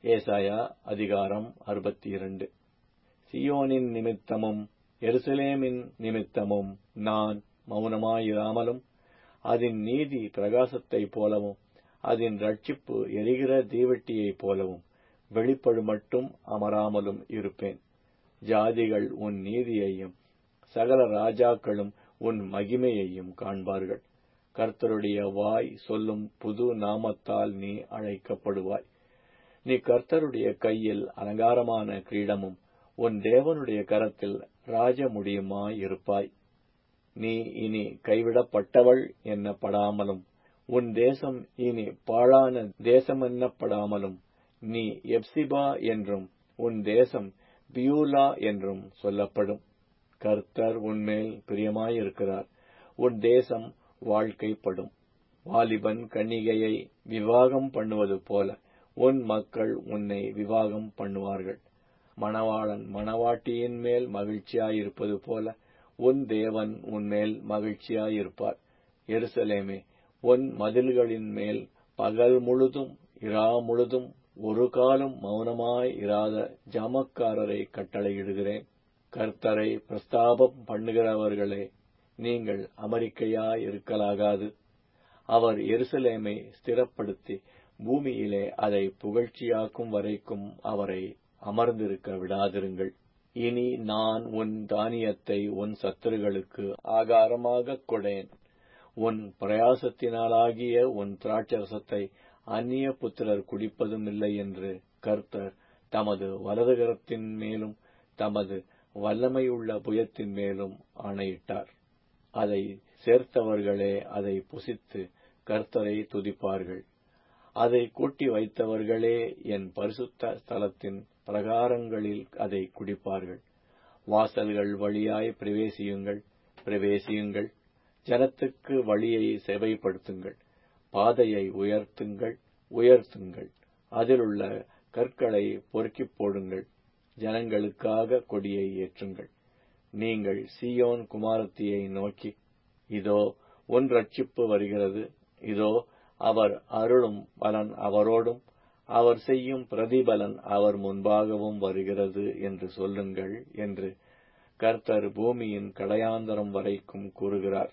ஏசாயா அதிகாரம் அறுபத்தி இரண்டு சியோனின் நிமித்தமும் எருசலேமின் நிமித்தமும் நான் மௌனமாயிராமலும் அதன் நீதி பிரகாசத்தைப் போலவும் அதன் ரட்சிப்பு எரிகிற தீவெட்டியைப் போலவும் வெளிப்படும் மட்டும் அமராமலும் இருப்பேன் ஜாதிகள் உன் நீதியையும் சகல ராஜாக்களும் உன் மகிமையையும் காண்பார்கள் கர்த்தருடைய வாய் சொல்லும் புது நாமத்தால் நீ அழைக்கப்படுவாய் நீ கர்த்தருடைய கையில் அலங்காரமான கிரீடமும் உன் தேவனுடைய கரத்தில் ராஜமுடியுமாயிருப்பாய் நீ இனி கைவிடப்பட்டவள் என்னப்படாமலும் உன் தேசம் இனி பாழான தேசமென்னப்படாமலும் நீ எப்சிபா என்றும் உன் தேசம் பியூலா என்றும் சொல்லப்படும் கர்த்தர் உன்மேல் பிரியமாயிருக்கிறார் உன் தேசம் வாழ்க்கைப்படும் வாலிபன் கன்னிகையை விவாகம் பண்ணுவது போல உன் மக்கள் உன்னை விவாகம் பண்ணுவார்கள் மணவாளன் மணவாட்டியின் மேல் மகிழ்ச்சியாயிருப்பது போல உன் தேவன் உன்மேல் மகிழ்ச்சியாயிருப்பார் எருசலேமே உன் மதில்களின் மேல் பகல் முழுதும் இரா முழுதும் ஒரு காலம் மௌனமாய் இராத ஜாமக்காரரை கட்டளையிடுகிறேன் கர்த்தரை பிரஸ்தாபம் பண்ணுகிறவர்களே நீங்கள் அமெரிக்கையாயிருக்கலாகாது அவர் எருசலேமை ஸ்திரப்படுத்தி பூமியிலே அதை புகழ்ச்சியாக்கும் வரைக்கும் அவரை அமர்ந்திருக்க விடாதிருங்கள் இனி நான் உன் தானியத்தை உன் சத்துருகளுக்கு ஆகாரமாகக் கொடேன் உன் பிரயாசத்தினாலாகிய உன் திராட்சரசத்தை அந்நிய புத்திரர் குடிப்பதும் இல்லை என்று கர்த்தர் தமது வலதுகரத்தின் மேலும் தமது வல்லமையுள்ள புயத்தின் மேலும் ஆணையிட்டார் அதை சேர்த்தவர்களே அதை புசித்து கர்த்தரை துதிப்பார்கள் அதை கூட்டி வைத்தவர்களே என் பரிசுத்த ஸ்தலத்தின் பிரகாரங்களில் அதை குடிப்பார்கள் வாசல்கள் வழியாய் பிரவேசியுங்கள் பிரவேசியுங்கள் ஜனத்துக்கு வழியை செவைப்படுத்துங்கள் பாதையை உயர்த்துங்கள் உயர்த்துங்கள் அதிலுள்ள கற்களை பொறுக்கிப் போடுங்கள் ஜனங்களுக்காக கொடியை ஏற்றுங்கள் நீங்கள் சீயோன் குமாரத்தியை நோக்கி இதோ உன் ரட்சிப்பு வருகிறது இதோ அவர் அருளும் பலன் அவரோடும் அவர் செய்யும் பிரதிபலன் அவர் முன்பாகவும் வருகிறது என்று சொல்லுங்கள் என்று கர்த்தர் பூமியின் கடையாந்தரம் வரைக்கும் கூறுகிறார்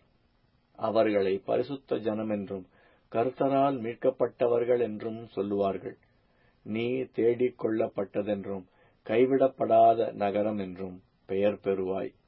அவர்களை பரிசுத்த ஜனம் என்றும் கர்த்தரால் மீட்கப்பட்டவர்கள் என்றும் சொல்லுவார்கள் நீ தேடிக் கொள்ளப்பட்டதென்றும் கைவிடப்படாத நகரம் என்றும் பெயர் பெறுவாய்